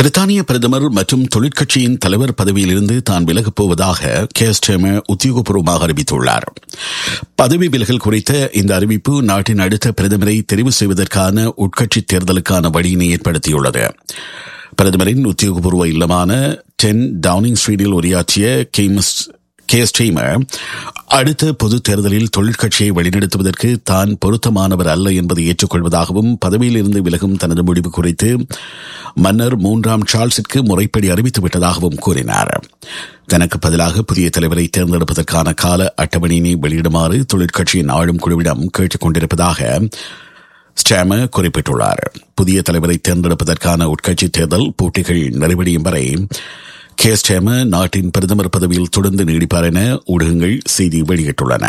பிரித்தானிய பிரதமர் மற்றும் தொழிற்கட்சியின் தலைவர் பதவியிலிருந்து தான் விலகப் போவதாக கேஸ்டேம உத்தியோகபூர்வமாக அறிவித்துள்ளார் பதவி விலகல் குறித்த இந்த அறிவிப்பு நாட்டின் அடுத்த பிரதமரை தெரிவு செய்வதற்கான உட்கட்சி தேர்தலுக்கான வழியினை ஏற்படுத்தியுள்ளது பிரதமரின் உத்தியோகபூர்வ இல்லமான டென் டவுனிங் ஸ்ட்ரீட்டில் உரையாற்றிய கேமஸ் கேஸ்டேமர் அடுத்த பொது தேர்தலில் தொழிற்கட்சியை வழிநடத்துவதற்கு தான் பொருத்தமானவர் அல்ல என்பதை ஏற்றுக்கொள்வதாகவும் பதவியில் இருந்து விலகும் தனது முடிவு குறித்து மன்னர் மூன்றாம் சார்ல்ஸிற்கு முறைப்படி அறிவித்துவிட்டதாகவும் கூறினார் தனக்கு பதிலாக புதிய தலைவரை தேர்ந்தெடுப்பதற்கான கால அட்டவணையினை வெளியிடுமாறு தொழிற்கட்சியின் ஆளும் குழுவிடம் கேட்டுக் கொண்டிருப்பதாக ஸ்டாம குறிப்பிட்டுள்ளார் புதிய தலைவரை தேர்ந்தெடுப்பதற்கான உட்கட்சி தேர்தல் போட்டிகள் நிறைவடையும் வரை கே ஸ்டேம நாட்டின் பிரதமர் பதவியில் தொடர்ந்து நீடிப்பார் என ஊடகங்கள் செய்தி வெளியிட்டுள்ளன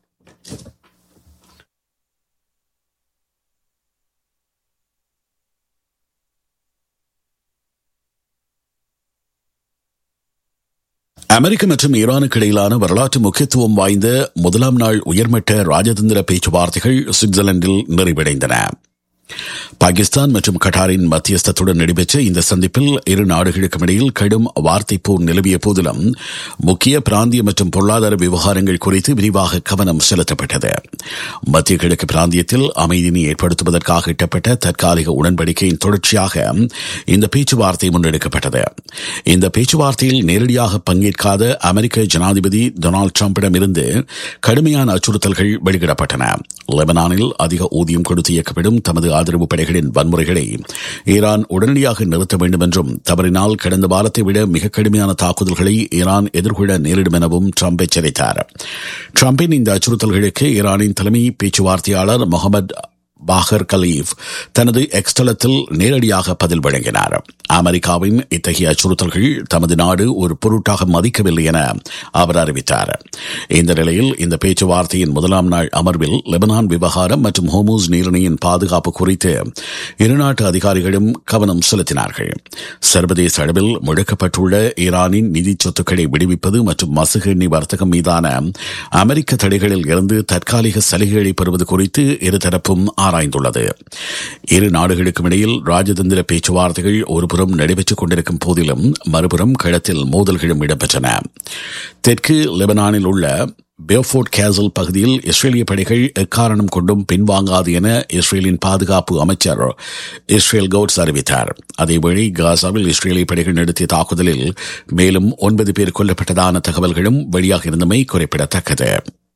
அமெரிக்க மற்றும் ஈரானுக்கு இடையிலான வரலாற்று முக்கியத்துவம் வாய்ந்த முதலாம் நாள் உயர்மட்ட ராஜதந்திர பேச்சுவார்த்தைகள் சுவிட்சர்லாந்தில் நிறைவடைந்தன பாகிஸ்தான் மற்றும் கட்டாரின் மத்தியஸ்தத்துடன் நடைபெற்ற இந்த சந்திப்பில் இரு நாடுகளுக்கும் இடையில் கடும் வார்த்தை போர் நிலவிய போதிலும் முக்கிய பிராந்திய மற்றும் பொருளாதார விவகாரங்கள் குறித்து விரிவாக கவனம் செலுத்தப்பட்டது மத்திய கிழக்கு பிராந்தியத்தில் அமைதியினை ஏற்படுத்துவதற்காக எட்டப்பட்ட தற்காலிக உடன்படிக்கையின் தொடர்ச்சியாக இந்த பேச்சுவார்த்தை முன்னெடுக்கப்பட்டது இந்த பேச்சுவார்த்தையில் நேரடியாக பங்கேற்காத அமெரிக்க ஜனாதிபதி டொனால்டு டிரம்பிடம் இருந்து கடுமையான அச்சுறுத்தல்கள் வெளியிடப்பட்டன லெபனானில் அதிக ஊதியம் கொடுத்து இயக்கப்படும் தமது ஆதரவு படைகளின் வன்முறைகளை ஈரான் உடனடியாக நிறுத்த வேண்டும் என்றும் தவறினால் கடந்த வாரத்தை விட மிக கடுமையான தாக்குதல்களை ஈரான் எதிர்கொள்ள நேரிடும் எனவும் ட்ரம்ப் எச்சரித்தார் ட்ரம்பின் இந்த அச்சுறுத்தல்களுக்கு ஈரானின் தலைமை பேச்சுவார்த்தையாளர் முகமது பாகர் கலீஃப் தனது எக்ஸ்தலத்தில் நேரடியாக பதில் வழங்கினார் அமெரிக்காவின் இத்தகைய அச்சுறுத்தல்கள் தமது நாடு ஒரு பொருட்டாக மதிக்கவில்லை என அவர் அறிவித்தார் இந்த நிலையில் இந்த பேச்சுவார்த்தையின் முதலாம் நாள் அமர்வில் லெபனான் விவகாரம் மற்றும் ஹோமூஸ் நீரிணையின் பாதுகாப்பு குறித்து இருநாட்டு அதிகாரிகளும் கவனம் செலுத்தினார்கள் சர்வதேச அளவில் முழக்கப்பட்டுள்ள ஈரானின் நிதி சொத்துக்களை விடுவிப்பது மற்றும் மசுகு எண்ணெய் வர்த்தகம் மீதான அமெரிக்க தடைகளில் இருந்து தற்காலிக சலுகைகளை பெறுவது குறித்து இருதரப்பும் ஆராய்ந்துள்ளது இரு நாடுகளுக்கும் இடையில் ராஜதந்திர பேச்சுவார்த்தைகள் ஒருபுறம் நடைபெற்றுக் கொண்டிருக்கும் போதிலும் மறுபுறம் களத்தில் மோதல்களும் இடம்பெற்றன தெற்கு லெபனானில் உள்ள பேஃபோர்ட் கேசல் பகுதியில் இஸ்ரேலிய படைகள் எக்காரணம் கொண்டும் பின்வாங்காது என இஸ்ரேலின் பாதுகாப்பு அமைச்சர் இஸ்ரேல் கவுட்ஸ் அறிவித்தார் அதேவேளை காசாவில் இஸ்ரேலிய படைகள் நடத்திய தாக்குதலில் மேலும் ஒன்பது பேர் கொல்லப்பட்டதான தகவல்களும் வெளியாக இருந்தமை குறிப்பிடத்தக்கது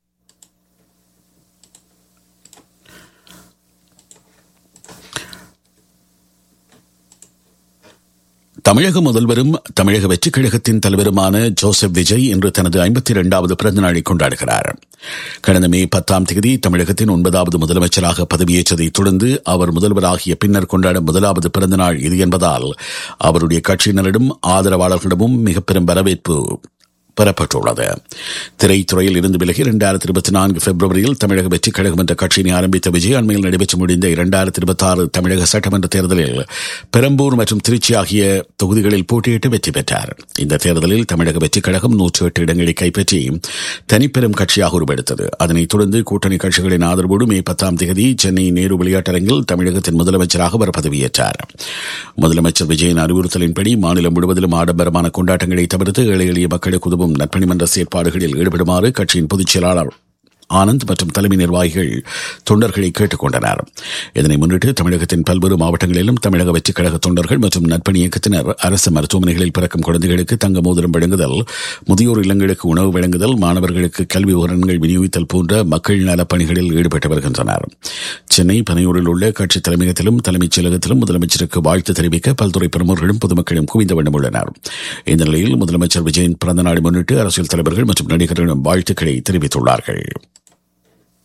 தமிழக முதல்வரும் தமிழக வெற்றிக் கழகத்தின் தலைவருமான ஜோசப் விஜய் இன்று தனது ஐம்பத்தி இரண்டாவது பிறந்த நாளை கொண்டாடுகிறார் கடந்த மே பத்தாம் தேதி தமிழகத்தின் ஒன்பதாவது முதலமைச்சராக பதவியேற்றதைத் தொடர்ந்து அவர் முதல்வராகிய பின்னர் கொண்டாடும் முதலாவது பிறந்த நாள் இது என்பதால் அவருடைய கட்சியினரிடம் ஆதரவாளர்களிடமும் மிக பெரும் வரவேற்பு பெறப்பட்டுள்ளது திரைத்துறையில் இருந்து விலகி இரண்டாயிரத்தி இருபத்தி நான்கு பிப்ரவரியில் தமிழக வெற்றிக் கழகம் என்ற கட்சியினை ஆரம்பித்த விஜய் அண்மையில் நடைபெற்று முடிந்த இரண்டாயிரத்தி இருபத்தி ஆறு தமிழக சட்டமன்ற தேர்தலில் பெரம்பூர் மற்றும் திருச்சி ஆகிய தொகுதிகளில் போட்டியிட்டு வெற்றி பெற்றார் இந்த தேர்தலில் தமிழக வெற்றிக் கழகம் நூற்று எட்டு இடங்களை கைப்பற்றி தனிப்பெரும் கட்சியாக உருவெடுத்தது அதனைத் தொடர்ந்து கூட்டணி கட்சிகளின் ஆதரவோடு மே பத்தாம் தேதி சென்னை நேரு விளையாட்டரங்கில் தமிழகத்தின் முதலமைச்சராக அவர் பதவியேற்றார் முதலமைச்சர் விஜயின் அறிவுறுத்தலின்படி மாநிலம் முழுவதிலும் ஆடம்பரமான கொண்டாட்டங்களை தவிர்த்து ஏழை எளிய மக்களுக்கு உதவும் நற்பணி மன்ற செயற்பாடுகளில் ஈடுபடுமாறு கட்சியின் பொதுச் செயலாளர் ஆனந்த் மற்றும் தலைமை நிர்வாகிகள் தொண்டர்களை கேட்டுக் கொண்டனர் இதனை முன்னிட்டு தமிழகத்தின் பல்வேறு மாவட்டங்களிலும் தமிழக வெற்றிக் கழக தொண்டர்கள் மற்றும் நட்பணி இயக்கத்தினர் அரசு மருத்துவமனைகளில் பிறக்கும் குழந்தைகளுக்கு தங்க மோதிரம் வழங்குதல் முதியோர் இல்லங்களுக்கு உணவு வழங்குதல் மாணவர்களுக்கு கல்வி உபகரணங்கள் விநியோகித்தல் போன்ற மக்கள் நலப் பணிகளில் ஈடுபட்டு வருகின்றனர் சென்னை பனையூரில் உள்ள கட்சி தலைமையகத்திலும் தலைமைச் செயலகத்திலும் முதலமைச்சருக்கு வாழ்த்து தெரிவிக்க பல்துறை பிரமுகர்களும் பொதுமக்களும் குவிந்த வண்ணம் உள்ளனர் இந்த நிலையில் முதலமைச்சர் விஜயின் பிறந்த நாளை முன்னிட்டு அரசியல் தலைவர்கள் மற்றும் நடிகர்களிடம் வாழ்த்துக்களை தெரிவித்துள்ளார்கள்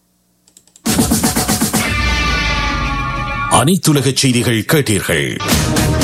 அனைத்துலக செய்திகள் கேட்டீர்கள்